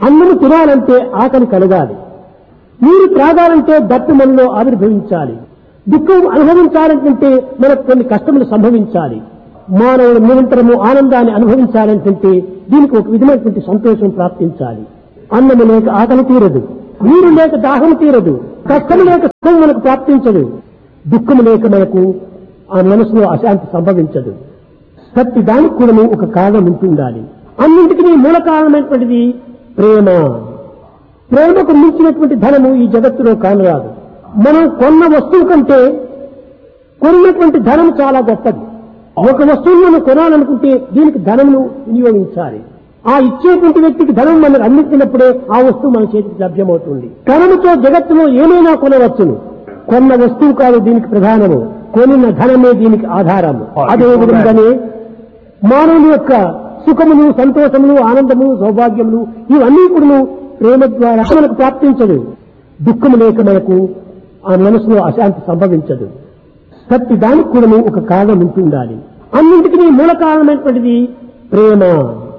అన్నము తినాలంటే ఆకలి కలగాలి నీరు త్రాగాలంటే దట్టు మనలో ఆవిర్భవించాలి దుఃఖం అనుభవించాలంటే మనకు కొన్ని కష్టములు సంభవించాలి మానవుడు నిరంతరము ఆనందాన్ని అనుభవించాలంటే దీనికి ఒక విధమైనటువంటి సంతోషం ప్రాప్తించాలి అన్నము లేక ఆకలి తీరదు నీరు లేక దాహం తీరదు కష్టము లేక సుఖం మనకు ప్రాప్తించదు దుఃఖము లేక మనకు ఆ మనసులో అశాంతి సంభవించదు ప్రతి దానికి కూడా ఒక కారణం ఉంటుండాలి అన్నింటికీ మూల కారణమైనటువంటిది ప్రేమ ప్రేమకు మించినటువంటి ధనము ఈ జగత్తులో కానరాదు మనం కొన్న వస్తువు కంటే కొన్నటువంటి ధనం చాలా గొప్పది ఒక వస్తువును మనం కొనాలనుకుంటే దీనికి ధనమును వినియోగించాలి ఆ ఇచ్చేటువంటి వ్యక్తికి ధనం మనకు అందించినప్పుడే ఆ వస్తువు మన చేతికి లభ్యమవుతుంది ధనముతో జగత్తులో ఏమైనా కొనవచ్చును కొన్న వస్తువు కాదు దీనికి ప్రధానము కొనిన ధనమే దీనికి ఆధారము అదే విధంగానే మానవుని యొక్క సుఖములు సంతోషములు ఆనందము సౌభాగ్యములు ఇవన్నీ కూడా ప్రేమ ద్వారా మనకు ప్రాప్తించదు దుఃఖము లేక మనకు ఆ మనసులో అశాంతి సంభవించదు ప్రతి దానికి కూడా ఒక కారణం ఉంటుండాలి అన్నింటికీ మూల కారణమైనటువంటిది ప్రేమ